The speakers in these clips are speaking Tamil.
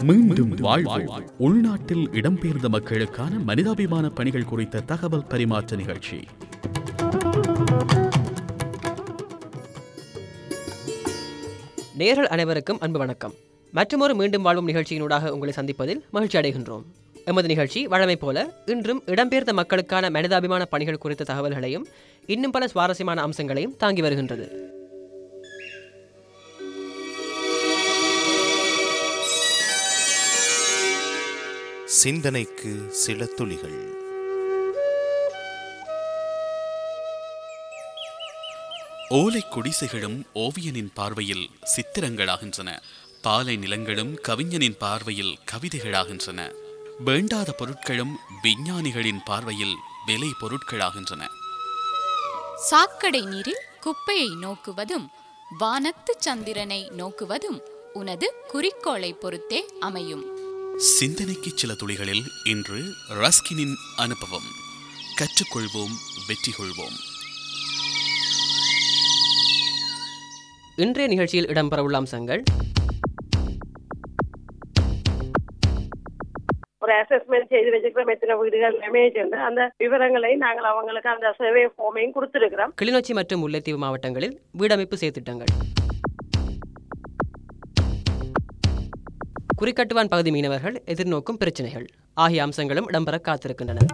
மீண்டும் வாழ்வோம் உள்நாட்டில் இடம்பெயர்ந்த மக்களுக்கான மனிதாபிமான பணிகள் குறித்த தகவல் பரிமாற்ற நிகழ்ச்சி நேயர்கள் அனைவருக்கும் அன்பு வணக்கம் மற்றொரு மீண்டும் வாழ்வும் நிகழ்ச்சியினூடாக உங்களை சந்திப்பதில் மகிழ்ச்சி அடைகின்றோம் எமது நிகழ்ச்சி வழமை போல இன்றும் இடம்பெயர்ந்த மக்களுக்கான மனிதாபிமான பணிகள் குறித்த தகவல்களையும் இன்னும் பல சுவாரஸ்யமான அம்சங்களையும் தாங்கி வருகின்றது சிந்தனைக்கு சில துளிகள் ஓலை குடிசைகளும் ஓவியனின் பார்வையில் சித்திரங்களாகின்றன பாலை நிலங்களும் கவிஞனின் பார்வையில் கவிதைகளாகின்றன வேண்டாத பொருட்களும் விஞ்ஞானிகளின் பார்வையில் விலை பொருட்களாகின்றன சாக்கடை நீரில் குப்பையை நோக்குவதும் வானத்து சந்திரனை நோக்குவதும் உனது குறிக்கோளை பொறுத்தே அமையும் சிந்தனைக்கு சில துளிகளில் இன்று ரஸ்கினின் அனுபவம் கற்றுக்கொள்வோம் வெற்றி கொள்வோம் இன்றைய நிகழ்ச்சியில் இடம்பெறவுள்ள அம்சங்கள் ஒரு அசஸ்மெண்ட் செய்து வச்சிருக்கிறோம் எத்தனை வீடுகள் டேமேஜ் வந்து அந்த விவரங்களை நாங்கள் அவங்களுக்கு அந்த சர்வே ஃபார்மையும் கொடுத்துருக்கிறோம் கிளிநொச்சி மற்றும் முல்லைத்தீவு மாவட்டங்களில் வீடமைப்பு செயற்திட்டங்கள் குறிக்கட்டுவான் பகுதி மீனவர்கள் எதிர்நோக்கும் பிரச்சினைகள் ஆகிய அம்சங்களும் இடம்பெற காத்திருக்கின்றன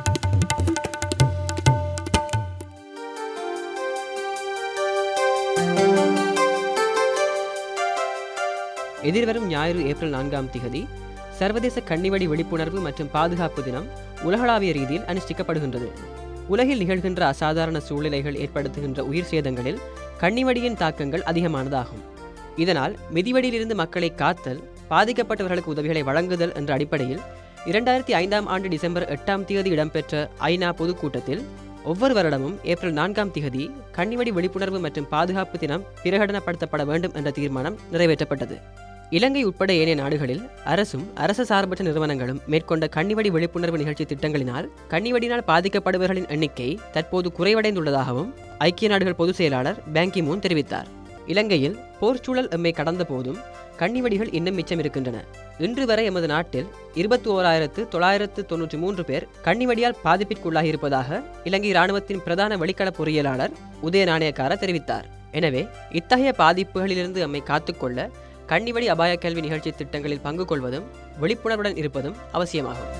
எதிர்வரும் ஞாயிறு ஏப்ரல் நான்காம் திகதி சர்வதேச கன்னிவடி விழிப்புணர்வு மற்றும் பாதுகாப்பு தினம் உலகளாவிய ரீதியில் அனுஷ்டிக்கப்படுகின்றது உலகில் நிகழ்கின்ற அசாதாரண சூழ்நிலைகள் ஏற்படுத்துகின்ற உயிர் சேதங்களில் கன்னிவடியின் தாக்கங்கள் அதிகமானதாகும் இதனால் மிதிவடியிலிருந்து மக்களை காத்தல் பாதிக்கப்பட்டவர்களுக்கு உதவிகளை வழங்குதல் என்ற அடிப்படையில் இரண்டாயிரத்தி ஐந்தாம் ஆண்டு டிசம்பர் எட்டாம் தேதி இடம்பெற்ற ஐநா பொதுக்கூட்டத்தில் ஒவ்வொரு வருடமும் ஏப்ரல் நான்காம் திகதி கன்னிவடி விழிப்புணர்வு மற்றும் பாதுகாப்பு தினம் பிரகடனப்படுத்தப்பட வேண்டும் என்ற தீர்மானம் நிறைவேற்றப்பட்டது இலங்கை உட்பட ஏனைய நாடுகளில் அரசும் அரசு சார்பற்ற நிறுவனங்களும் மேற்கொண்ட கன்னிவடி விழிப்புணர்வு நிகழ்ச்சி திட்டங்களினால் கன்னிவடியினால் பாதிக்கப்படுபவர்களின் எண்ணிக்கை தற்போது குறைவடைந்துள்ளதாகவும் ஐக்கிய நாடுகள் பொதுச் செயலாளர் பேங்கி மூன் தெரிவித்தார் இலங்கையில் போர்ச்சூழல் எம்மை கடந்த போதும் கன்னிவடிகள் இன்னும் மிச்சம் இருக்கின்றன இன்று வரை எமது நாட்டில் இருபத்தி ஓராயிரத்து தொள்ளாயிரத்து தொன்னூற்றி மூன்று பேர் கன்னிவடியால் பாதிப்பிற்குள்ளாகி இருப்பதாக இலங்கை இராணுவத்தின் பிரதான வெளிக்கள பொறியியலாளர் உதய நாணயக்கார தெரிவித்தார் எனவே இத்தகைய பாதிப்புகளிலிருந்து நம்மை காத்துக்கொள்ள கன்னிவடி அபாய கல்வி நிகழ்ச்சி திட்டங்களில் பங்கு கொள்வதும் விழிப்புணர்வுடன் இருப்பதும் அவசியமாகும்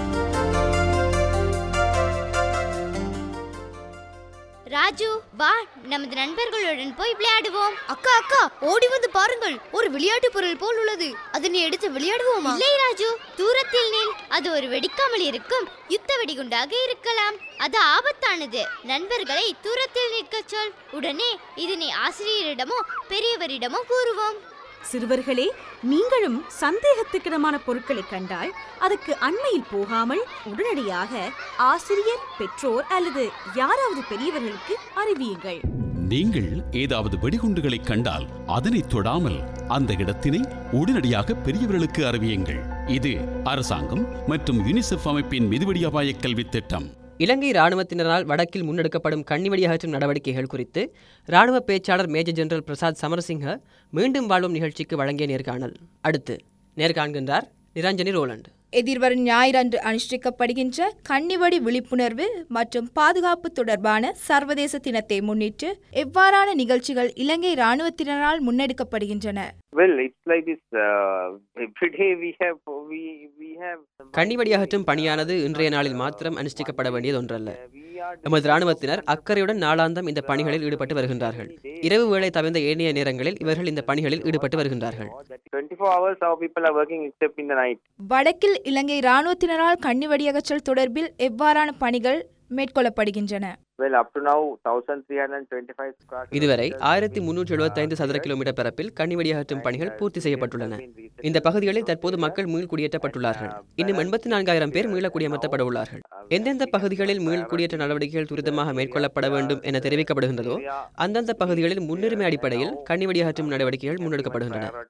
ராஜு வா நமது நண்பர்களுடன் போய் விளையாடுவோம் அக்கா அக்கா ஓடி வந்து பாருங்கள் ஒரு விளையாட்டு பொருள் போல் உள்ளது அதனை எடுத்து விளையாடுவோமா இல்லை ராஜு தூரத்தில் நில் அது ஒரு வெடிக்காமல் இருக்கும் யுத்த வெடிகுண்டாக இருக்கலாம் அது ஆபத்தானது நண்பர்களை தூரத்தில் நிற்கச் சொல் உடனே இதனை ஆசிரியரிடமோ பெரியவரிடமோ கூறுவோம் சிறுவர்களே நீங்களும் சந்தேகத்துக்கிடமான பொருட்களை கண்டால் அதுக்கு அண்மையில் போகாமல் உடனடியாக ஆசிரியர் பெற்றோர் அல்லது யாராவது பெரியவர்களுக்கு அறிவியுங்கள் நீங்கள் ஏதாவது வெடிகுண்டுகளை கண்டால் அதனை தொடாமல் அந்த இடத்தினை உடனடியாக பெரியவர்களுக்கு அறிவியுங்கள் இது அரசாங்கம் மற்றும் யுனிசெஃப் அமைப்பின் மிதிவடி அபாய கல்வி திட்டம் இலங்கை இராணுவத்தினரால் வடக்கில் முன்னெடுக்கப்படும் கன்னிவடி அகற்றும் நடவடிக்கைகள் குறித்து இராணுவ பேச்சாளர் மேஜர் ஜெனரல் பிரசாத் சமரசிங்க மீண்டும் வாழ்வும் நிகழ்ச்சிக்கு வழங்கிய நேர்காணல் அடுத்து நேர்காண்கின்றார் நிரஞ்சனி ரோலண்ட் எதிர்வரும் ஞாயிறன்று அனுஷ்டிக்கப்படுகின்ற கன்னிவடி விழிப்புணர்வு மற்றும் பாதுகாப்பு தொடர்பான சர்வதேச தினத்தை முன்னிட்டு எவ்வாறான நிகழ்ச்சிகள் இலங்கை இராணுவத்தினரால் முன்னெடுக்கப்படுகின்றன Well, it's like this. Uh, every day we have we we have. கன்னிவடி அகற்றும் பணியானது இன்றைய நாளில் மாத்திரம் அனுஷ்டிக்கப்பட வேண்டியது ஒன்றல்ல எமது இராணுவத்தினர் அக்கறையுடன் நாளாந்தம் இந்த பணிகளில் ஈடுபட்டு வருகின்றார்கள் இரவு வேளை தவிர்ந்த ஏனைய நேரங்களில் இவர்கள் இந்த பணிகளில் ஈடுபட்டு வருகின்றார்கள் 24 hours our people are working except in the night. வடக்கில் இலங்கை இராணுவத்தினரால் கன்னிவடி அகற்றல் தொடர்பில் எவ்வாறான பணிகள் மேற்கொள்ளப்படுகின்றன Well, up to now, 1,325 square. இதுவரை ஆயிரத்தி முன்னூற்றி எழுபத்தைந்து சதுர கிலோமீட்டர் பரப்பில் கன்னிவடி அகற்றும் பணிகள் பூர்த்தி செய்யப்பட்டுள்ளன இந்த பகுதிகளில் தற்போது மக்கள் மீள் குடியேற்றப்பட்டுள்ளார்கள் இன்னும் எண்பத்தி நான்காயிரம் பேர் மீள குடியமர்த்தப்பட உள்ளார்கள் எந்தெந்த பகுதிகளில் மீள் குடியேற்ற நடவடிக்கைகள் துரிதமாக மேற்கொள்ளப்பட வேண்டும் என தெரிவிக்கப்படுகின்றதோ அந்தந்த பகுதிகளில் முன்னுரிமை அடிப்படையில் கன்னிவடி அகற்றும் நடவடிக்கைகள் முன்னெடுக்கப்படுகின்றன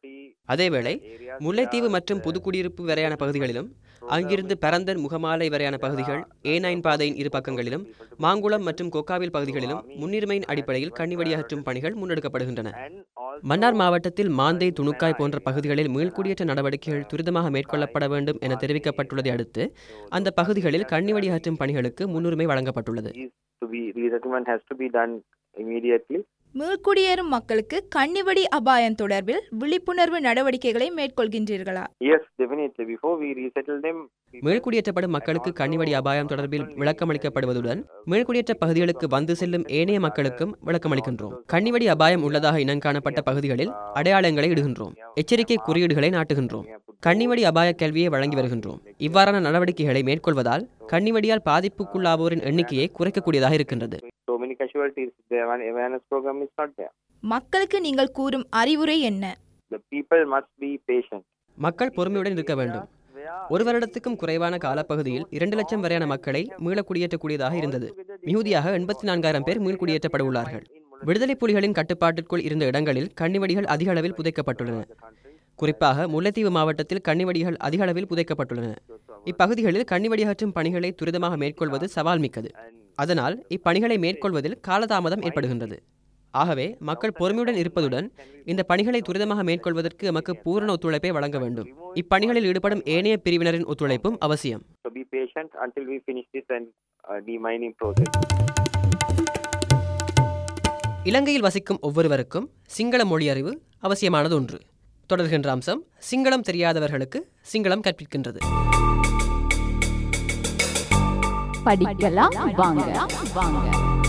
அதேவேளை முல்லைத்தீவு மற்றும் புதுக்குடியிருப்பு வரையான பகுதிகளிலும் அங்கிருந்து பரந்தன் முகமாலை வரையான பகுதிகள் ஏ நைன் பாதையின் இரு பக்கங்களிலும் மாங்குளம் மற்றும் கொக்காவில் பகுதிகளிலும் முன்னுரிமையின் அடிப்படையில் கண்ணிவடி அகற்றும் பணிகள் முன்னெடுக்கப்படுகின்றன மன்னார் மாவட்டத்தில் மாந்தை துணுக்காய் போன்ற பகுதிகளில் மீள்குடியேற்ற நடவடிக்கைகள் துரிதமாக மேற்கொள்ளப்பட வேண்டும் என தெரிவிக்கப்பட்டுள்ளதை அடுத்து அந்த பகுதிகளில் கண்ணிவடி அகற்றும் பணிகளுக்கு முன்னுரிமை வழங்கப்பட்டுள்ளது to be resettlement has to be done immediately. மீள்குடியேறும் மக்களுக்கு கன்னிவடி அபாயம் தொடர்பில் விழிப்புணர்வு நடவடிக்கைகளை மேற்கொள்கின்றீர்களா Yes, definitely. Before we resettle them, மீள்குடியேற்றப்படும் மக்களுக்கு கண்ணிவடி அபாயம் தொடர்பில் விளக்கமளிக்கப்படுவதுடன் மீள்குடியேற்ற பகுதிகளுக்கு வந்து செல்லும் ஏனைய மக்களுக்கும் விளக்கமளிக்கின்றோம் கண்ணிவடி அபாயம் உள்ளதாக இனங்காணப்பட்ட பகுதிகளில் அடையாளங்களை இடுகின்றோம் எச்சரிக்கை குறியீடுகளை நாட்டுகின்றோம் கண்ணிவடி அபாய கல்வியை வழங்கி வருகின்றோம் இவ்வாறான நடவடிக்கைகளை மேற்கொள்வதால் கண்ணிவடியால் பாதிப்புக்குள்ளாவோரின் எண்ணிக்கையை குறைக்கக்கூடியதாக இருக்கின்றது so many casualties, the awa- awareness program is not there. மக்களுக்கு நீங்கள் கூறும் அறிவுரை என்ன The people must be patient. மக்கள் பொறுமையுடன் இருக்க வேண்டும் ஒரு வருடத்துக்கும் குறைவான காலப்பகுதியில் இரண்டு லட்சம் வரையான மக்களை மீள குடியேற்றக்கூடியதாக இருந்தது மிகுதியாக எண்பத்தி நான்காயிரம் பேர் மீள் குடியேற்றப்பட உள்ளார்கள் விடுதலை புலிகளின் கட்டுப்பாட்டிற்குள் இருந்த இடங்களில் கன்னிவடிகள் அதிக அளவில் புதைக்கப்பட்டுள்ளன குறிப்பாக முல்லைத்தீவு மாவட்டத்தில் கன்னிவடிகள் அதிக அளவில் புதைக்கப்பட்டுள்ளன இப்பகுதிகளில் கன்னிவடி அகற்றும் பணிகளை துரிதமாக மேற்கொள்வது சவால் மிக்கது அதனால் இப்பணிகளை மேற்கொள்வதில் காலதாமதம் ஏற்படுகின்றது ஆகவே மக்கள் பொறுமையுடன் இருப்பதுடன் இந்த பணிகளை துரிதமாக மேற்கொள்வதற்கு எமக்கு பூரண ஒத்துழைப்பை வழங்க வேண்டும் இப்பணிகளில் ஈடுபடும் ஏனைய பிரிவினரின் ஒத்துழைப்பும் அவசியம் So be patient until we finish this and uh, demining process. இலங்கையில் வசிக்கும் ஒவ்வொருவருக்கும் சிங்கள மொழி அறிவு அவசியமானது ஒன்று தொடர்கின்ற அம்சம் சிங்களம் தெரியாதவர்களுக்கு சிங்களம் கற்பிக்கின்றது படிக்கலாம் வாங்க வாங்க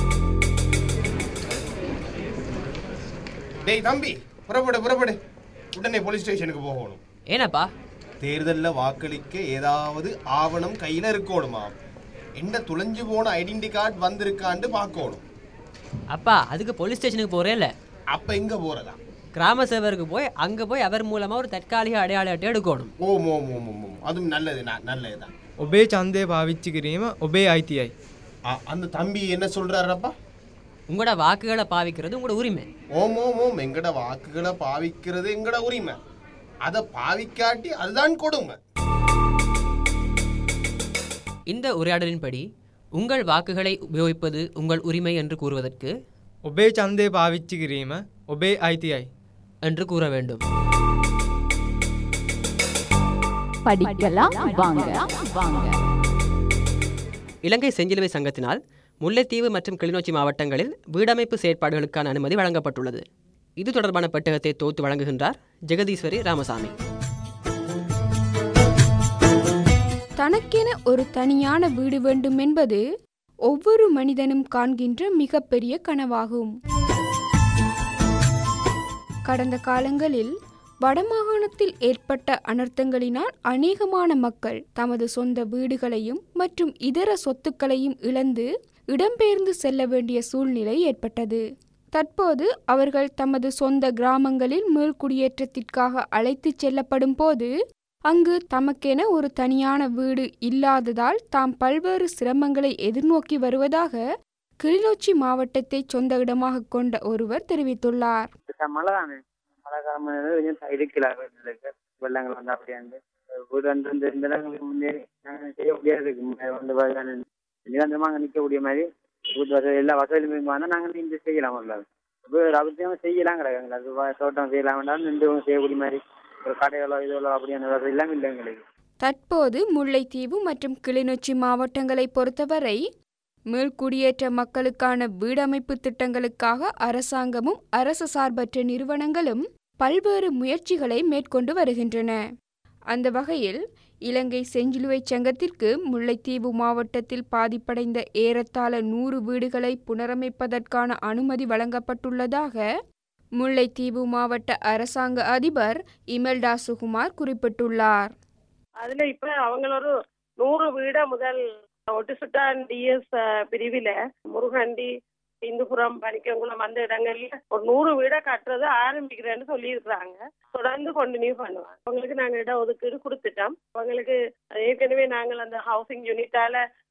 டேய் தம்பி புறப்படு புறப்படு உடனே போலீஸ் ஸ்டேஷனுக்கு போகணும் ஏனப்பா தேர்தலில் வாக்களிக்க ஏதாவது ஆவணம் கையில் இருக்கணுமா என்ன துளைஞ்சு போன ஐடென்டி கார்டு வந்திருக்கான்னு பார்க்கணும் அப்பா அதுக்கு போலீஸ் ஸ்டேஷனுக்கு போறேல்ல அப்ப எங்க போறதா கிராம சேவருக்கு போய் அங்க போய் அவர் மூலமா ஒரு தற்காலிக அடையாள அட்டை எடுக்கணும் ஓம் ஓம் ஓம் ஓம் ஓம் அதுவும் நல்லது ந- நல்லதுதான் ඔබේ ඡන්දය පාවිච්චි කිරීම ඔබේ අයිතියයි. அ- அந்த தம்பி என்ன சொல்றாருப்பா உங்களோட வாக்குகளை பாவிக்கிறது உங்களோட உரிமை ஓம் ஓம் ஓம் எங்கட வாக்குகளை பாவிக்கிறது எங்கட உரிமை அதை பாவிக்காட்டி அதுதான் கொடுமை இந்த உரையாடலின்படி உங்கள் வாக்குகளை உபயோகிப்பது உங்கள் உரிமை என்று கூறுவதற்கு ඔබේ ඡන්දය පාවිච්චි කිරීම ඔබේ අයිතියයි. என்று கூற வேண்டும் படிக்கலாம் வாங்க வாங்க இலங்கை செஞ்சிலுவை சங்கத்தினால் முல்லைத்தீவு மற்றும் கிளிநொச்சி மாவட்டங்களில் வீடமைப்பு செயற்பாடுகளுக்கான அனுமதி வழங்கப்பட்டுள்ளது இது தொடர்பான பெட்டகத்தை தொகுத்து வழங்குகின்றார் ஜெகதீஸ்வரி ராமசாமி தனக்கென ஒரு தனியான வீடு வேண்டும் என்பது ஒவ்வொரு மனிதனும் காண்கின்ற மிகப்பெரிய கனவாகும் கடந்த காலங்களில் வடமாகாணத்தில் ஏற்பட்ட அனர்த்தங்களினால் அநேகமான மக்கள் தமது சொந்த வீடுகளையும் மற்றும் இதர சொத்துக்களையும் இழந்து இடம்பெயர்ந்து செல்ல வேண்டிய சூழ்நிலை ஏற்பட்டது தற்போது அவர்கள் தமது சொந்த கிராமங்களில் மீள்குடியேற்றத்திற்காக அழைத்துச் செல்லப்படும் போது அங்கு தமக்கென ஒரு தனியான வீடு இல்லாததால் தாம் பல்வேறு சிரமங்களை எதிர்நோக்கி வருவதாக கிளிநொச்சி மாவட்டத்தை சொந்த இடமாக கொண்ட ஒருவர் தெரிவித்துள்ளார் மழை தானே மழை காலம் கொஞ்சம் இருக்கல இருக்கு வெள்ளங்கள் வந்து அப்படியாண்டு வீடு வந்து இந்த இந்த இடங்களுக்கு முன்னேறி நாங்கள் செய்ய முடியாது இருக்கு. முன்னே வந்து வயதான நிரந்தரமாக அங்கே நிற்கக்கூடிய மாதிரி வீட்டு வசதி எல்லா வசதியுமே வந்தால் நாங்கள் இந்த செய்யலாம் ஒரு இப்போ ஒரு அவசியம் செய்யலாம் கிடையாது அது வ- தோட்டம் செய்யலாம் வேண்டாம் நின்று செய்யக்கூடிய மாதிரி ஒரு கடைகளோ இதோ அப்படியான வசதி எல்லாம் இல்லை எங்களுக்கு தற்போது முல்லைத்தீவு மற்றும் கிளிநொச்சி மாவட்டங்களை பொறுத்தவரை மீள்குடியேற்ற மக்களுக்கான வீடமைப்பு திட்டங்களுக்காக அரசாங்கமும் அரசு சார்பற்ற நிறுவனங்களும் பல்வேறு முயற்சிகளை மேற்கொண்டு வருகின்றன அந்த வகையில் இலங்கை செஞ்சிலுவை சங்கத்திற்கு முல்லைத்தீவு மாவட்டத்தில் பாதிப்படைந்த ஏறத்தாழ நூறு வீடுகளை புனரமைப்பதற்கான அனுமதி வழங்கப்பட்டுள்ளதாக முல்லைத்தீவு மாவட்ட அரசாங்க அதிபர் இமெல்டா சுகுமார் குறிப்பிட்டுள்ளார் அதுல இப்ப அவங்க ஒரு நூறு வீட முதல் ஒட்டுசுட்டான் டிஎஸ் பிரிவில முருகண்டி இந்துபுரம் பனிக்கங்குளம் அந்த இடங்கள்ல ஒரு நூறு வீட கட்டுறது ஆரம்பிக்கிறேன்னு சொல்லி இருக்கிறாங்க தொடர்ந்து கண்டினியூ பண்ணுவாங்க அவங்களுக்கு நாங்க இடம் ஒதுக்கீடு கொடுத்துட்டோம் அவங்களுக்கு ஏற்கனவே நாங்கள் அந்த ஹவுசிங் யூனிட்டால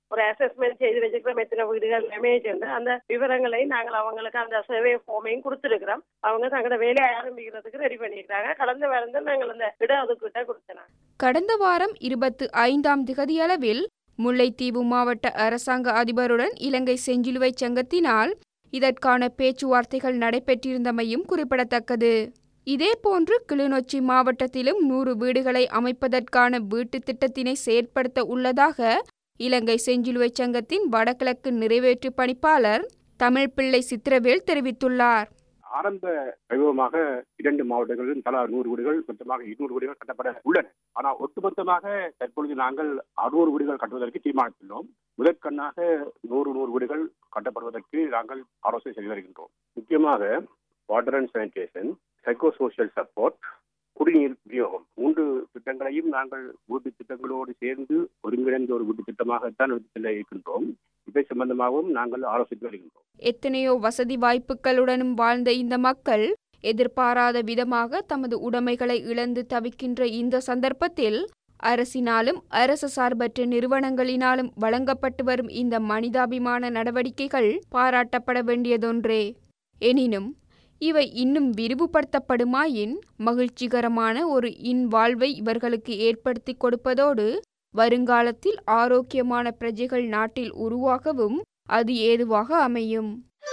ஒரு அசஸ்மெண்ட் செய்து வச்சிருக்கிறோம் எத்தனை வீடுகள் டேமேஜ் அந்த விவரங்களை நாங்கள் அவங்களுக்கு அந்த சர்வே ஃபார்மையும் கொடுத்துருக்கிறோம் அவங்க தங்களோட வேலையை ஆரம்பிக்கிறதுக்கு ரெடி பண்ணியிருக்காங்க கடந்த வாரம் தான் நாங்கள் அந்த இட ஒதுக்கீட்டை கொடுத்தோம் கடந்த வாரம் இருபத்து ஐந்தாம் திகதியளவில் முல்லைத்தீவு மாவட்ட அரசாங்க அதிபருடன் இலங்கை செஞ்சிலுவை சங்கத்தினால் இதற்கான பேச்சுவார்த்தைகள் நடைபெற்றிருந்தமையும் குறிப்பிடத்தக்கது இதேபோன்று கிளிநொச்சி மாவட்டத்திலும் நூறு வீடுகளை அமைப்பதற்கான வீட்டு திட்டத்தினை செயற்படுத்த உள்ளதாக இலங்கை செஞ்சிலுவை சங்கத்தின் வடகிழக்கு நிறைவேற்று பணிப்பாளர் தமிழ் பிள்ளை சித்திரவேல் தெரிவித்துள்ளார் ஆரம்ப வைபவமாக இரண்டு மாவட்டங்களிலும் தலா நூறு வீடுகள் மொத்தமாக இருநூறு வீடுகள் கட்டப்பட உள்ளன ஆனால் ஒட்டுமொத்தமாக தற்பொழுது நாங்கள் அறுநூறு வீடுகள் கட்டுவதற்கு தீர்மானித்துள்ளோம் முதற்கண்ணாக நூறு நூறு வீடுகள் கட்டப்படுவதற்கு நாங்கள் ஆலோசனை செய்து வருகின்றோம் முக்கியமாக water and sanitation psycho social support குடிநீர் விநியோகம் மூன்று திட்டங்களையும் நாங்கள் வீட்டு திட்டங்களோடு சேர்ந்து ஒருங்கிணைந்த ஒரு வீட்டு திட்டமாகத்தான் எடுத்துச் இருக்கின்றோம் இவை சம்பந்தமாகவும் நாங்கள் ஆலோசித்து வருகின்றோம் எத்தனையோ வசதி வாய்ப்புகளுடனும் வாழ்ந்த இந்த மக்கள் எதிர்பாராத விதமாக தமது உடைமைகளை இழந்து தவிக்கின்ற இந்த சந்தர்ப்பத்தில் அரசினாலும் அரசு சார்பற்ற நிறுவனங்களினாலும் வழங்கப்பட்டு வரும் இந்த மனிதாபிமான நடவடிக்கைகள் பாராட்டப்பட வேண்டியதொன்றே எனினும் இவை இன்னும் விரிவுபடுத்தப்படுமாயின் மகிழ்ச்சிகரமான ஒரு இன் வாழ்வை இவர்களுக்கு ஏற்படுத்தி கொடுப்பதோடு வருங்காலத்தில் ஆரோக்கியமான பிரஜைகள் நாட்டில் உருவாகவும் அது ஏதுவாக அமையும்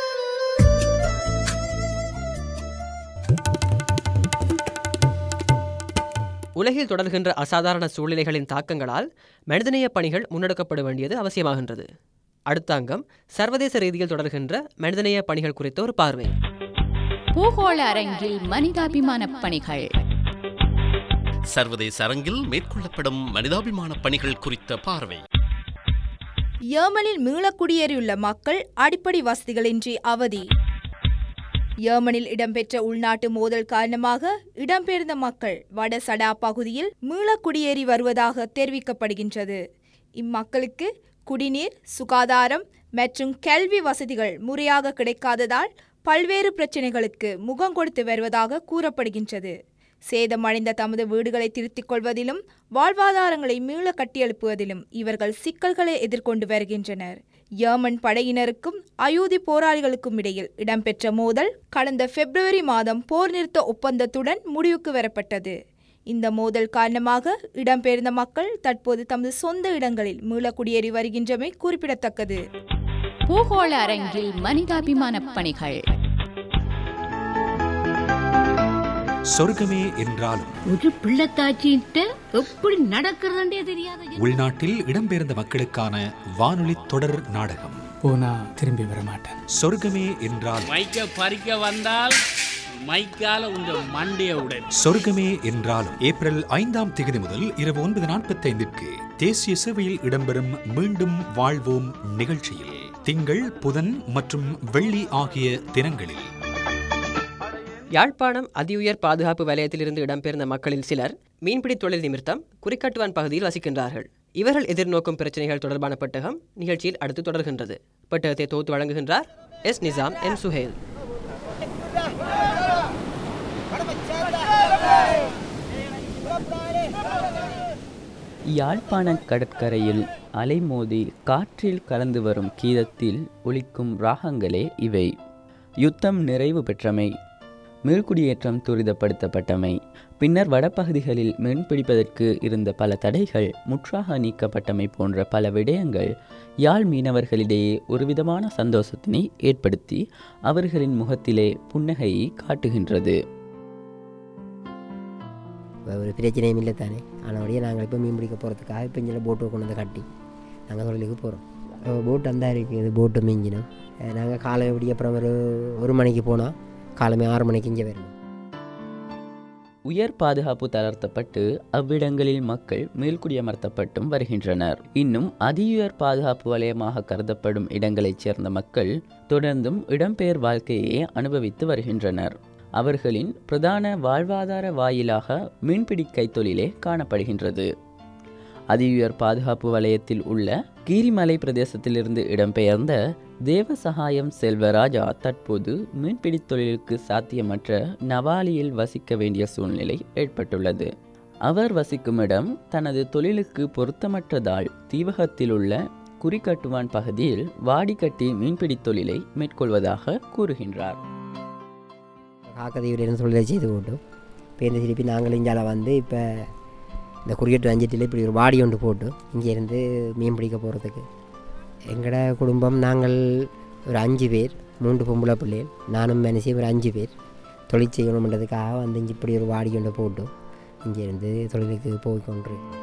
உலகில் தொடர்கின்ற அசாதாரண சூழ்நிலைகளின் தாக்கங்களால் மனிதநேய பணிகள் முன்னெடுக்கப்பட வேண்டியது அவசியமாகின்றது அடுத்த அங்கம் சர்வதேச ரீதியில் தொடர்கின்ற மனிதநேய பணிகள் குறித்த ஒரு பார்வை பூகோள அரங்கில் மனிதாபிமான பணிகள் சர்வதேச அரங்கில் மேற்கொள்ளப்படும் மனிதாபிமான பணிகள் குறித்த பார்வை ஏமனில் மீளக்குடியேறியுள்ள மக்கள் அடிப்படை வசதிகளின்றி அவதி ஏமனில் இடம்பெற்ற உள்நாட்டு மோதல் காரணமாக இடம்பெயர்ந்த மக்கள் வட சடா பகுதியில் மீளக்குடியேறி வருவதாக தெரிவிக்கப்படுகின்றது இம்மக்களுக்கு குடிநீர் சுகாதாரம் மற்றும் கல்வி வசதிகள் முறையாக கிடைக்காததால் பல்வேறு பிரச்சினைகளுக்கு முகம் கொடுத்து வருவதாக கூறப்படுகின்றது சேதமடைந்த தமது வீடுகளை திருத்திக் கொள்வதிலும் வாழ்வாதாரங்களை மீள கட்டியெழுப்புவதிலும் இவர்கள் சிக்கல்களை எதிர்கொண்டு வருகின்றனர் யேமன் படையினருக்கும் அயூதி போராளிகளுக்கும் இடையில் இடம்பெற்ற மோதல் கடந்த பிப்ரவரி மாதம் போர் நிறுத்த ஒப்பந்தத்துடன் முடிவுக்கு வரப்பட்டது இந்த மோதல் காரணமாக இடம்பெயர்ந்த மக்கள் தற்போது தமது சொந்த இடங்களில் மீள குடியேறி வருகின்றமை குறிப்பிடத்தக்கது பூகோள அரங்கில் மனிதாபிமான பணிகள் சொர்க்கமே என்றாலும் ஒரு பிள்ளைத்தாச்சிட்ட எப்படி நடக்கிறதே தெரியாது உள்நாட்டில் இடம்பெயர்ந்த மக்களுக்கான வானொலி தொடர் நாடகம் போனா திரும்பி வர மாட்டேன் சொர்க்கமே என்றாலும் மைக்க பறிக்க வந்தால் மைக்கால உங்க மண்டைய உடன் சொர்க்கமே என்றாலும் ஏப்ரல் ஐந்தாம் தேதி முதல் இரவு ஒன்பது நாற்பத்தி ஐந்திற்கு தேசிய சேவையில் இடம்பெறும் மீண்டும் வாழ்வோம் நிகழ்ச்சியில் திங்கள் புதன் மற்றும் வெள்ளி ஆகிய தினங்களில் யாழ்ப்பாணம் அதிஉயர் பாதுகாப்பு வலயத்திலிருந்து இடம்பெயர்ந்த மக்களில் சிலர் மீன்பிடி தொழில் நிமித்தம் குறிக்கட்டுவான் பகுதியில் வசிக்கின்றார்கள் இவர்கள் எதிர்நோக்கும் பிரச்சனைகள் தொடர்பான பெட்டகம் நிகழ்ச்சியில் அடுத்து தொடர்கின்றது பெட்டகத்தை தொகுத்து வழங்குகின்றார் எஸ் நிசாம் என் சுஹேல் யாழ்ப்பாண கடற்கரையில் அலைமோதி காற்றில் கலந்து வரும் கீதத்தில் ஒலிக்கும் ராகங்களே இவை யுத்தம் நிறைவு பெற்றமை மீள்குடியேற்றம் துரிதப்படுத்தப்பட்டமை பின்னர் வடபகுதிகளில் மீன்பிடிப்பதற்கு இருந்த பல தடைகள் முற்றாக நீக்கப்பட்டமை போன்ற பல விடயங்கள் யாழ் மீனவர்களிடையே ஒருவிதமான சந்தோஷத்தினை ஏற்படுத்தி அவர்களின் முகத்திலே புன்னகையை காட்டுகின்றது ஒரு பிரச்சனையும் இல்லை தானே ஆனபடியே நாங்கள் இப்போ மீன் பிடிக்க போகிறதுக்காக இப்போ இங்கே போட்டு கொண்டு வந்து கட்டி நாங்கள் தொழிலுக்கு போகிறோம் போட்டு அந்த இருக்குது போட்டு மீஞ்சினோம் நாங்கள் காலை எப்படி அப்புறம் ஒரு ஒரு மணிக்கு போனால் காலமே ஆறு மணிக்கு இங்கே வரணும் உயர் பாதுகாப்பு தளர்த்தப்பட்டு அவ்விடங்களில் மக்கள் மேல்குடியமர்த்தப்பட்டும் வருகின்றனர் இன்னும் அதியுயர் பாதுகாப்பு வலயமாக கருதப்படும் இடங்களைச் சேர்ந்த மக்கள் தொடர்ந்தும் இடம்பெயர் வாழ்க்கையை அனுபவித்து வருகின்றனர் அவர்களின் பிரதான வாழ்வாதார வாயிலாக மீன்பிடி கைத்தொழிலே காணப்படுகின்றது அதியுயர் பாதுகாப்பு வலயத்தில் உள்ள கீரிமலை பிரதேசத்திலிருந்து இடம்பெயர்ந்த தேவசகாயம் செல்வராஜா தற்போது மீன்பிடி தொழிலுக்கு சாத்தியமற்ற நவாலியில் வசிக்க வேண்டிய சூழ்நிலை ஏற்பட்டுள்ளது அவர் வசிக்கும் இடம் தனது தொழிலுக்கு பொருத்தமற்றதால் தீவகத்தில் உள்ள குறிக்கட்டுவான் பகுதியில் வாடிக்கட்டி மீன்பிடி தொழிலை மேற்கொள்வதாக கூறுகின்றார் காக்கதீவிரம் தொழிலை செய்து போட்டோம் இப்போ இந்த திருப்பி நாங்கள் இங்கால வந்து இப்போ இந்த குறியீட்டு அஞ்சட்டில் இப்படி ஒரு வாடி ஒன்று போட்டு இங்கேருந்து மீன் பிடிக்க போகிறதுக்கு எங்களோட குடும்பம் நாங்கள் ஒரு அஞ்சு பேர் மூன்று பொம்பளை பிள்ளைகள் நானும் மனசே ஒரு அஞ்சு பேர் தொழில் செய்யணுன்றதுக்காக வந்து இங்கே இப்படி ஒரு வாடி ஒன்று போட்டு இங்கேருந்து தொழிலுக்கு போய் கொண்டிருக்கோம்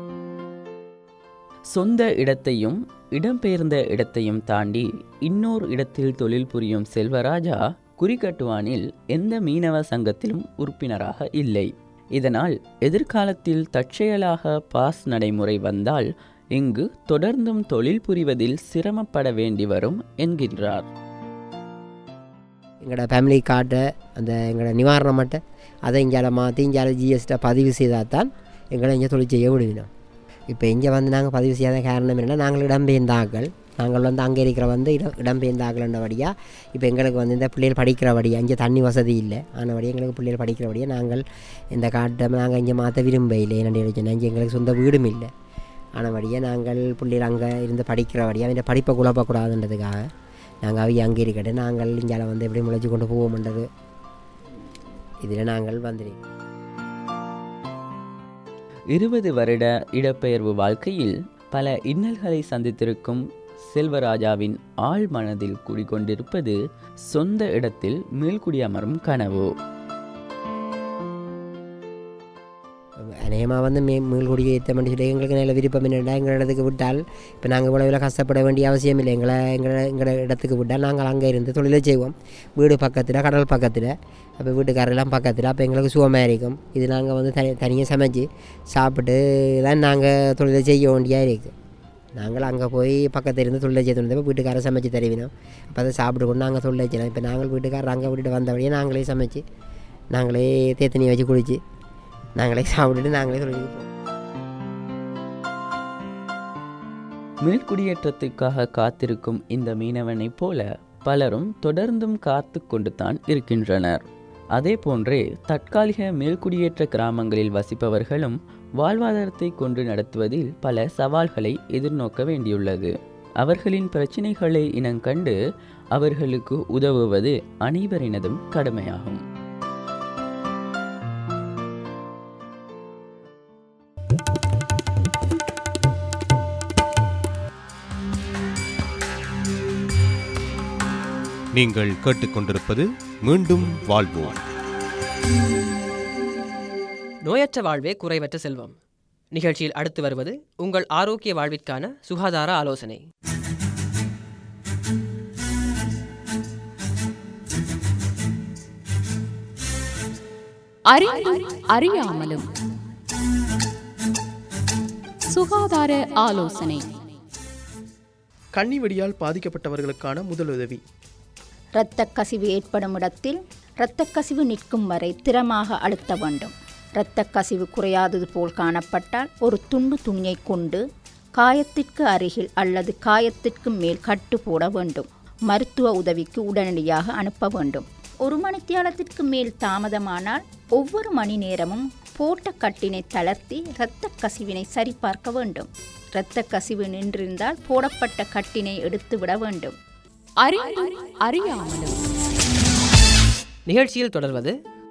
சொந்த இடத்தையும் இடம்பெயர்ந்த இடத்தையும் தாண்டி இன்னொரு இடத்தில் தொழில் புரியும் செல்வராஜா குறிக்கட்டுவானில் எந்த மீனவ சங்கத்திலும் உறுப்பினராக இல்லை இதனால் எதிர்காலத்தில் தற்செயலாக பாஸ் நடைமுறை வந்தால் இங்கு தொடர்ந்தும் தொழில் புரிவதில் சிரமப்பட வேண்டி வரும் என்கின்றார் எங்களோட ஃபேமிலி கார்டை அந்த எங்களோட நிவாரணம் மட்டை அதை இங்கால மாற்றி இங்கால ஜிஎஸ்டியை பதிவு செய்தால் தான் எங்களை இங்கே தொழில் செய்ய விடுவினோம் இப்போ இங்கே வந்து நாங்கள் பதிவு செய்யாத காரணம் என்னென்னா நாங்கள் இடம்பெயர்ந்த ஆக்கள் நாங்கள் வந்து அங்கே இருக்கிற வந்து இடம் இடம்பெயர்ந்த ஆக்கலன்றபடியாக இப்போ எங்களுக்கு வந்து இந்த பிள்ளைகள் படிக்கிறபடியாக இங்கே தண்ணி வசதி இல்லை ஆனபடியாக எங்களுக்கு பிள்ளைகள் படிக்கிறபடியாக நாங்கள் இந்த காட்டை நாங்கள் இங்கே மாற்ற விரும்ப இல்லை என்னென்னு சொன்னால் இங்கே எங்களுக்கு சொந்த வீடும் இல்லை ஆனபடியாக நாங்கள் பிள்ளைகள் அங்கே இருந்து படிக்கிறபடியாக இந்த படிப்பை குழப்பக்கூடாதுன்றதுக்காக நாங்கள் அவைய அங்கே இருக்கட்டு நாங்கள் இங்கே வந்து எப்படி முளைச்சி கொண்டு போவோம்ன்றது இதில் நாங்கள் வந்துடுவோம் இருபது வருட இடப்பெயர்வு வாழ்க்கையில் பல இன்னல்களை சந்தித்திருக்கும் செல்வராஜாவின் ஆழ் மனதில் குடிகொண்டிருப்பது சொந்த இடத்தில் மீள்குடியமரும் கனவு அநேகமாக வந்து மே மீள்குடியை ஏற்றமென்று சொல்லி எங்களுக்கு நல்ல விருப்பம் என்னென்னா எங்கள் இடத்துக்கு விட்டால் இப்போ நாங்கள் இவ்வளோ கஷ்டப்பட வேண்டிய அவசியம் இல்லை எங்களை எங்களை எங்களை இடத்துக்கு விட்டால் நாங்கள் அங்கே இருந்து தொழிலை செய்வோம் வீடு பக்கத்தில் கடல் பக்கத்தில் அப்போ வீட்டுக்காரெல்லாம் பக்கத்தில் அப்போ எங்களுக்கு சுகமாக இருக்கும் இது நாங்கள் வந்து தனி தனியாக சமைச்சு சாப்பிட்டு தான் நாங்கள் தொழிலை செய்ய வேண்டியாக இருக்குது நாங்கள் அங்கே போய் பக்கத்தில் இருந்து தொழிலை செய்து வந்தப்போ வீட்டுக்காரர் சமைச்சு தருவினோம் அப்போ அதை சாப்பிட்டு கொண்டு நாங்கள் தொழிலை செய்யலாம் இப்போ நாங்கள் வீட்டுக்காரர் அங்கே விட்டுட்டு வந்தபடியே நாங்களே சமைச்சு நாங்களே தேத்தனியை வச்சு குடிச்சு நாங்களே சாப்பிட்டுட்டு நாங்களே தொழிலுக்கு போவோம் மீள்குடியேற்றத்துக்காக காத்திருக்கும் இந்த மீனவனைப் போல பலரும் தொடர்ந்தும் காத்து கொண்டு தான் இருக்கின்றனர் அதே போன்றே தற்காலிக மேல்குடியேற்ற கிராமங்களில் வசிப்பவர்களும் வாழ்வாதாரத்தை கொண்டு நடத்துவதில் பல சவால்களை எதிர்நோக்க வேண்டியுள்ளது அவர்களின் பிரச்சினைகளை இனங்கண்டு அவர்களுக்கு உதவுவது அனைவரினதும் கடமையாகும் நீங்கள் கேட்டுக்கொண்டிருப்பது மீண்டும் வாழ்வோம் நோயற்ற வாழ்வே குறைவற்ற செல்வம் நிகழ்ச்சியில் அடுத்து வருவது உங்கள் ஆரோக்கிய வாழ்விற்கான சுகாதார ஆலோசனை அறிந்தும் அறியாமலும் சுகாதார ஆலோசனை கன்னிவெடியால் பாதிக்கப்பட்டவர்களுக்கான முதலுதவி இரத்தக் கசிவு ஏற்படும் இடத்தில் இரத்தக் கசிவு நிற்கும் வரை திறமாக அழுத்த வேண்டும் இரத்தக் கசிவு குறையாதது போல் காணப்பட்டால் ஒரு துண்டு துணியை கொண்டு காயத்திற்கு அருகில் அல்லது காயத்திற்கு மேல் கட்டு போட வேண்டும் மருத்துவ உதவிக்கு உடனடியாக அனுப்ப வேண்டும் ஒரு மணித்தியாலத்திற்கு மேல் தாமதமானால் ஒவ்வொரு மணி நேரமும் போட்ட கட்டினை தளர்த்தி இரத்தக் கசிவினை சரிபார்க்க வேண்டும் இரத்தக் கசிவு நின்றிருந்தால் போடப்பட்ட கட்டினை எடுத்து விட வேண்டும் அறிந்தும் அறியாமலும் நிகழ்ச்சியில் தொடர்வது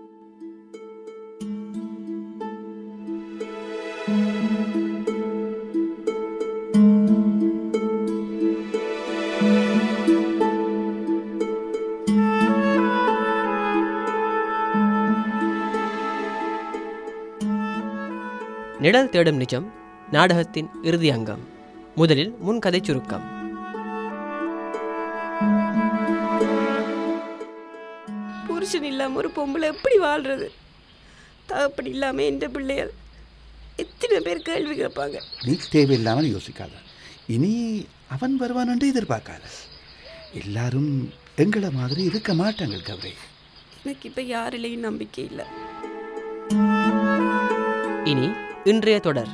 நிழல் தேடும் நிஜம் நாடகத்தின் இறுதி அங்கம் முதலில் முன்கதை சுருக்கம் புருஷன் இல்லாமல் ஒரு பொம்பளை எப்படி வாழ்றது தகப்படி இல்லாமல் எந்த பிள்ளைகள் எத்தனை பேர் கேள்வி கேட்பாங்க நீ தேவையில்லாமல் யோசிக்காத இனி அவன் வருவான் என்று எதிர்பார்க்காத எல்லாரும் எங்களை மாதிரி இருக்க மாட்டாங்க கௌரி எனக்கு இப்போ யாரிலையும் நம்பிக்கை இல்லை இனி இன்றைய தொடர்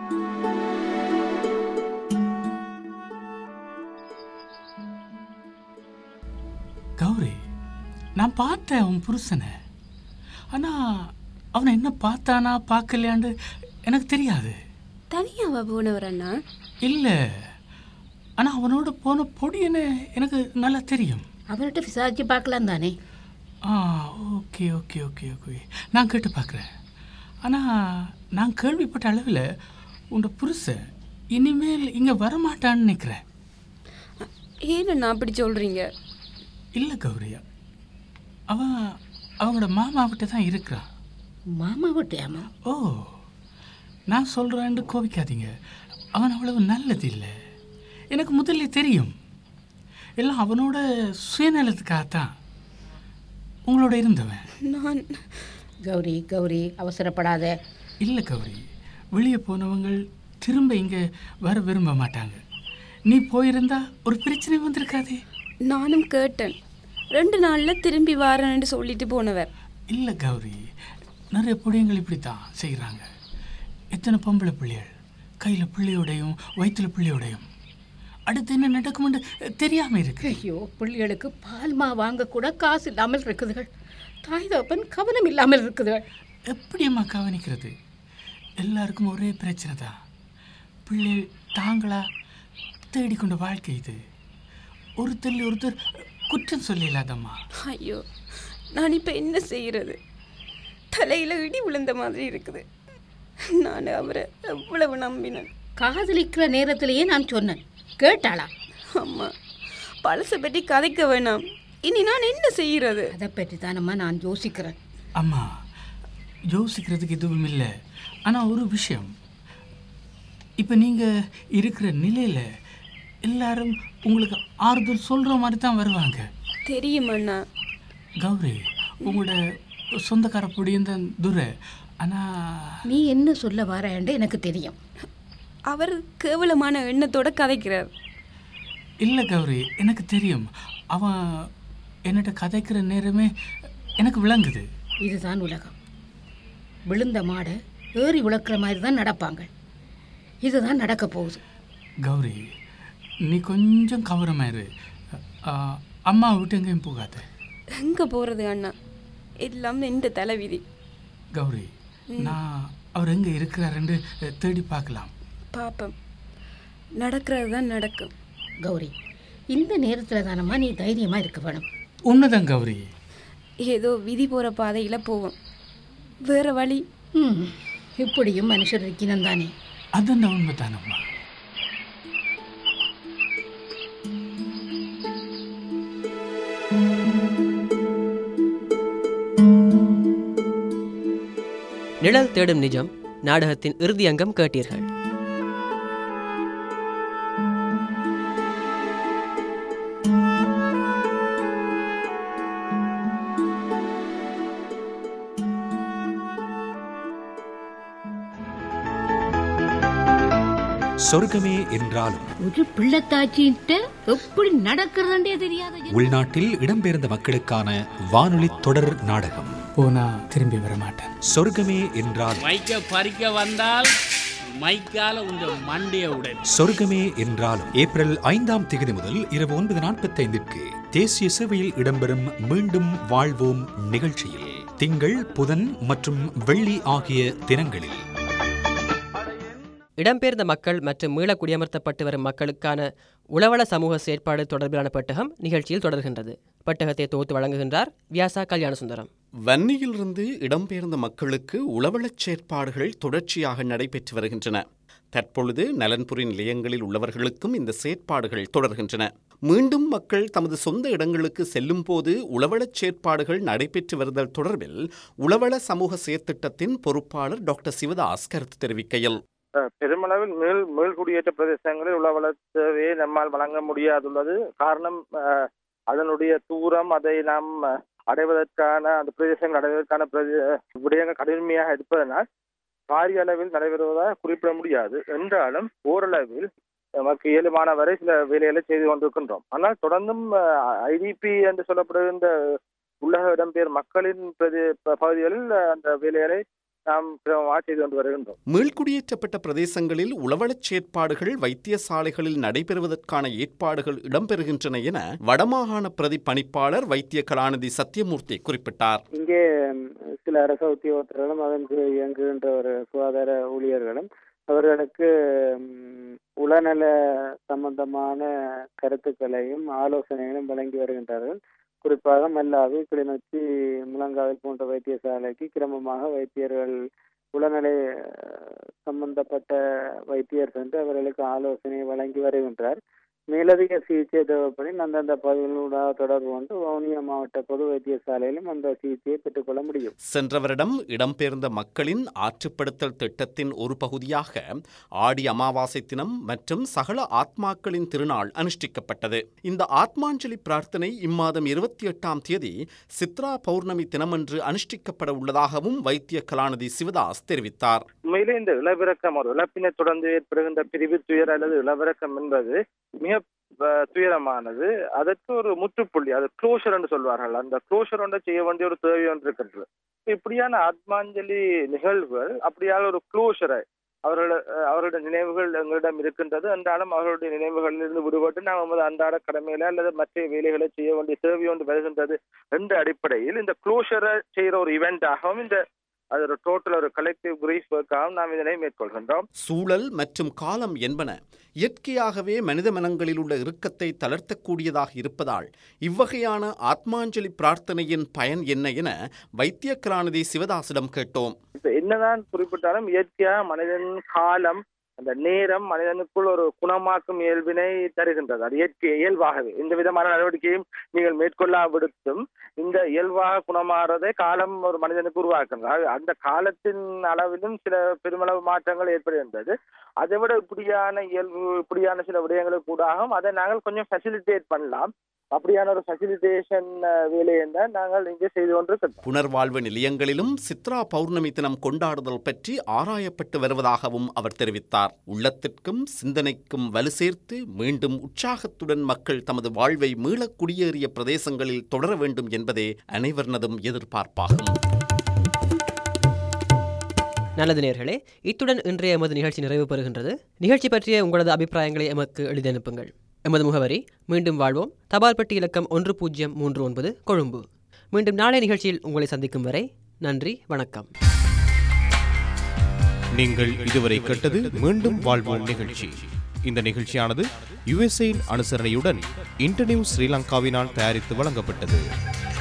கௌரி நான் பார்த்தேன் உன் புருஷனை ஆனால் அவனை என்ன பார்த்தானா பார்க்கலையாண்டு எனக்கு தெரியாது தனியாவா போனவர் அண்ணா இல்லை ஆனால் அவனோட போன பொடியன்னு எனக்கு நல்லா தெரியும் அவர்கிட்ட விசாரிச்சு பார்க்கலாம் தானே ஆ ஓகே ஓகே ஓகே ஓகே நான் கேட்டு பார்க்குறேன் ஆனால் நான் கேள்விப்பட்ட அளவில் உன்னோட புருஷன் இனிமேல் இங்கே வரமாட்டான்னு நினைக்கிறேன் ஏன் அப்படி சொல்கிறீங்க இல்லை கௌரியா அவன் அவங்களோட மாமா விட்டு தான் இருக்கிறான் மாமா விட்டியாமா ஓ நான் சொல்கிறேன்னு கோபிக்காதீங்க அவன் அவ்வளவு நல்லது இல்லை எனக்கு முதல்ல தெரியும் எல்லாம் அவனோட சுயநலத்துக்காகத்தான் உங்களோட இருந்தவன் நான் கௌரி கௌரி அவசரப்படாத இல்லை கௌரி வெளியே போனவங்க திரும்ப இங்கே வர விரும்ப மாட்டாங்க நீ போயிருந்தா ஒரு பிரச்சனை வந்திருக்காதே நானும் கேட்டேன் ரெண்டு நாளில் திரும்பி வாரேன்னு சொல்லிட்டு போனவர் இல்லை கௌரி நிறைய பிள்ளைங்கள் இப்படி தான் செய்கிறாங்க எத்தனை பொம்பளை பிள்ளைகள் கையில் பிள்ளையோடையும் வயிற்றுல பிள்ளையோடையும் அடுத்து என்ன நடக்கும்னு தெரியாமல் இருக்கு ஐயோ பிள்ளைகளுக்கு பால்மா வாங்க கூட காசு இல்லாமல் இருக்குதுகள் தாய் தகப்பன் கவனம் இல்லாமல் இருக்குதுகள் எப்படியம்மா கவனிக்கிறது எல்லாருக்கும் ஒரே பிரச்சனை தான் பிள்ளை தாங்களா தேடிக்கொண்ட வாழ்க்கை இது ஒருத்தர் ஒருத்தர் குற்றம் சொல்லிடலாதம்மா ஐயோ நான் இப்போ என்ன செய்கிறது தலையில் இடி விழுந்த மாதிரி இருக்குது நான் அவரை எவ்வளவு நம்பினேன் காதலிக்கிற நேரத்திலேயே நான் சொன்னேன் கேட்டாளா அம்மா பழசை பற்றி கதைக்க வேணாம் இனி நான் என்ன செய்கிறது அதை பற்றி தானம்மா நான் யோசிக்கிறேன் அம்மா யோசிக்கிறதுக்கு எதுவும் இல்லை ஆனால் ஒரு விஷயம் இப்போ நீங்கள் இருக்கிற நிலையில் எல்லாரும் உங்களுக்கு ஆறுதல் சொல்கிற மாதிரி தான் வருவாங்க தெரியும் அண்ணா கௌரி உங்களோட சொந்தக்கார பொடியும் தான் துரை ஆனால் நீ என்ன சொல்ல வரேன்னு எனக்கு தெரியும் அவர் கேவலமான எண்ணத்தோட கதைக்கிறார் இல்லை கௌரி எனக்கு தெரியும் அவன் என்னட்ட கதைக்கிற நேரமே எனக்கு விளங்குது இதுதான் உலகம் விழுந்த மாடை ஏறி உழக்கிற மாதிரி தான் நடப்பாங்க இதுதான் நடக்க போகுது கௌரி நீ கொஞ்சம் கவரமாயிரு ஆ, அம்மா விட்டு எங்கேயும் போகாத எங்கே போகிறது அண்ணா எல்லாம் எந்த தலைவிதி கௌரி நான் அவர் எங்கே இருக்கிறாருன்னு தேடி பார்க்கலாம் பாப்பம் நடக்கிறது தான் நடக்கும் கௌரி இந்த நேரத்தில் தானம்மா நீ தைரியமாக இருக்க வேணும் உண்மைதான் கௌரி ஏதோ விதி போகிற பாதையில் போவோம் வேற வழி ம் இப்படியும் மனுஷர் இருக்கணும் தானே அதென்ன உண்மைதானம்மா நிழல் தேடும் நிஜம் நாடகத்தின் இறுதி அங்கம் கேட்டீர்கள் சொர்க்கமே என்றாலும் ஒரு பிள்ளைத்தாச்சின்ட்டு எப்படி நடக்கிறதுன்றே தெரியாத ஜனம். உள்நாட்டில் இடம்பெயர்ந்த மக்களுக்கான வானொலி தொடர் நாடகம் போனா திரும்பி வர மாட்டேன் சொர்க்கமே என்றாலும் மைக்க பறிக்க வந்தால் மைக்கால உங்க மண்டைய உடன் சொர்க்கமே என்றாலும் ஏப்ரல் ஐந்தாம் தேதி முதல் இரவு ஒன்பது நாற்பத்தைந்திற்கு தேசிய சேவையில் இடம்பெறும் மீண்டும் வாழ்வோம் நிகழ்ச்சியில் திங்கள் புதன் மற்றும் வெள்ளி ஆகிய தினங்களில் இடம்பெயர்ந்த மக்கள் மற்றும் மீள குடியமர்த்தப்பட்டு வரும் மக்களுக்கான உளவள சமூக செயற்பாடு தொடர்பிலான பெட்டகம் நிகழ்ச்சியில் தொடர்கின்றது பெட்டகத்தை தொகுத்து வழங்குகின்றார் வியாசா கல்யாணசுந்தரம் வன்னியிலிருந்து இடம்பெயர்ந்த மக்களுக்கு உளவளச் செயற்பாடுகள் தொடர்ச்சியாக நடைபெற்று வருகின்றன தற்பொழுது நலன்புரி நிலையங்களில் உள்ளவர்களுக்கும் இந்த செயற்பாடுகள் தொடர்கின்றன மீண்டும் மக்கள் தமது சொந்த இடங்களுக்கு செல்லும் போது உளவளச் செயற்பாடுகள் நடைபெற்று வருதல் தொடர்பில் உளவள சமூக செயற்திட்டத்தின் பொறுப்பாளர் டாக்டர் சிவதாஸ் கருத்து தெரிவிக்கையில் அஹ் பெருமளவில் மீள் மீள்குடியேற்ற பிரதேசங்களில் உளவள சேவையை நம்மால் வழங்க முடியாதுள்ளது காரணம் அஹ், அதனுடைய தூரம் அதை நாம் அஹ், அடைவதற்கான அந்த பிரதேசங்கள் அடைவதற்கான பிரதே- விடயங்கள் கடுமையாக இருப்பதனால் பாரிய அளவில் நடைபெறுவதாக குறிப்பிட முடியாது என்றாலும் ஓரளவில் நமக்கு இயலுமான வரை சில வேலைகளை செய்து கொண்டிருக்கின்றோம் ஆனால் தொடர்ந்தும் ஐடிபி என்று சொல்லப்படுகின்ற உலக இடம்பெயர் மக்களின் பிரதே ப- பகுதிகளில் அஹ், அந்த வேலைகளை நாம் கிரமமாக செய்து கொண்டு வருகின்றோம் மீள்குடியேற்றப்பட்ட பிரதேசங்களில் உளவளச் செயற்பாடுகள் வைத்தியசாலைகளில் நடைபெறுவதற்கான ஏற்பாடுகள் இடம்பெறுகின்றன என வடமாகாண பிரதி பணிப்பாளர் வைத்திய கலாநிதி சத்தியமூர்த்தி குறிப்பிட்டார் இங்கே ம், சில அரச உத்தியோகத்தர்களும் அதன் கீழ் இயங்குகின்ற ஒரு சுகாதார ஊழியர்களும் அவர்களுக்கு ம், உளநல சம்பந்தமான கருத்துக்களையும் ஆலோசனைகளையும் வழங்கி வருகின்றார்கள் குறிப்பாக மல்லாவி கிளிநொச்சி முழங்காவில் போன்ற வைத்தியசாலைக்கு கிரமமாக வைத்தியர்கள் உளநலை அஹ், சம்பந்தப்பட்ட வைத்தியர் சென்று அவர்களுக்கு ஆலோசனை வழங்கி வருகின்றார் மேலதிக சிகிச்சை தேவைப்படின் அந்தந்த பகுதிகளோட தொடர்பு கொண்டு வவுனியா மாவட்ட பொது வைத்தியசாலையிலும் அந்த சிகிச்சையை பெற்றுக்கொள்ள முடியும் சென்ற வருடம் இடம்பெயர்ந்த மக்களின் ஆற்றுப்படுத்தல் திட்டத்தின் ஒரு பகுதியாக ஆடி அமாவாசை தினம் மற்றும் சகல ஆத்மாக்களின் திருநாள் அனுஷ்டிக்கப்பட்டது இந்த ஆத்மாஞ்சலி பிரார்த்தனை இம்மாதம் இருபத்தி எட்டாம் தேதி சித்ரா பௌர்ணமி தினமன்று அனுஷ்டிக்கப்பட உள்ளதாகவும் வைத்திய கலாநிதி சிவதாஸ் தெரிவித்தார் உண்மையிலே இந்த இளவிறக்கம் ஒரு இழப்பினை தொடர்ந்து ஏற்படுகின்ற பிரிவு துயர் அல்லது இளவிறக்கம் என்பது மிக அஹ், துயரமானது அதற்கு ஒரு முற்றுப்புள்ளி அது க்ளோஷர் என்று சொல்வார்கள் அந்த க்ளோஷர் ஒன்றை செய்ய வேண்டிய ஒரு தேவை ஒன்று இருக்கின்றது இப்படியான ஆத்மாஞ்சலி நிகழ்வுகள் அப்படியான ஒரு க்ளோஷரை அவர்கள அஹ், அவர்களுடைய நினைவுகள் எங்களிடம் இருக்கின்றது என்றாலும் அவர்களுடைய நினைவுகளிலிருந்து விடுபட்டு நாம் நமது அன்றாட கடமையில அல்லது மற்ற வேலைகளை செய்ய வேண்டிய தேவை ஒன்று வருகின்றது என்ற அடிப்படையில் இந்த க்ளோஷரை செய்கிற ஒரு இவெண்டாகவும் இந்த அது ஒரு டோட்டல் ஒரு கலெக்டிவ் கிரீஃப் ஒர்க்காகவும் நாம் இதனை மேற்கொள்கின்றோம் சூழல் மற்றும் காலம் என்பன இயற்கையாகவே மனித மனங்களில் உள்ள இறுக்கத்தை தளர்த்தக்கூடியதாக இருப்பதால் இவ்வகையான ஆத்மாஞ்சலி பிரார்த்தனையின் பயன் என்ன என வைத்திய கலாநிதி சிவதாசிடம் கேட்டோம் இப்ப என்னதான் குறிப்பிட்டாலும் இயற்கையா மனிதன் காலம் அந்த நேரம் மனிதனுக்குள் ஒரு குணமாக்கும் இயல்பினை தருகின்றது அது இயற்கை இயல்பாகவே எந்த விதமான நடவடிக்கையும் நீங்கள் மேற்கொள்ளாவிடுத்தும் இந்த இயல்பாக குணமாறதை காலம் ஒரு மனிதனுக்கு உருவாக்குகிறது அது அந்த காலத்தின் அளவிலும் சில பெருமளவு மாற்றங்கள் ஏற்படுகின்றது அதை விட இப்படியான இயல்பு இப்படியான சில விடயங்களுக்கு கூடாகும் அதை நாங்கள் கொஞ்சம் ஃபெசிலிட்டேட் பண்ணலாம் அப்படியான ஒரு ஃபெசிலிட்டேஷன் வேலையை தான் நாங்கள் இங்கே செய்து கொண்டிருக்கிறோம் புனர்வாழ்வு நிலையங்களிலும் சித்ரா பௌர்ணமி தினம் கொண்டாடுதல் பற்றி ஆராயப்பட்டு வருவதாகவும் அவர் தெரிவித்தார் உள்ளத்திற்கும் சிந்தனைக்கும் வலு சேர்த்து மீண்டும் உற்சாகத்துடன் மக்கள் தமது வாழ்வை மீளக் குடியேறிய பிரதேசங்களில் தொடர வேண்டும் என்பதே அனைவரினதும் எதிர்பார்ப்பாகும் நல்லது நேர்களே இத்துடன் இன்றைய எமது நிகழ்ச்சி நிறைவு பெறுகின்றது நிகழ்ச்சி பற்றிய உங்களது அபிப்பிராயங்களை எமக்கு எழுதி அனுப்புங்கள் எமது முகவரி மீண்டும் வாழ்வோம் தபால் பெட்டி இலக்கம் ஒன்று பூஜ்ஜியம் மூன்று ஒன்பது கொழும்பு மீண்டும் நாளை நிகழ்ச்சியில் உங்களை சந்திக்கும் வரை நன்றி வணக்கம் நீங்கள் இதுவரை கேட்டது மீண்டும் வாழ்வோம் நிகழ்ச்சி இந்த நிகழ்ச்சியானது யுஎஸ்ஏயின் அனுசரணையுடன் இன்டர்நியூ ஸ்ரீலங்காவினால் தயாரித்து வழங்கப்பட்டது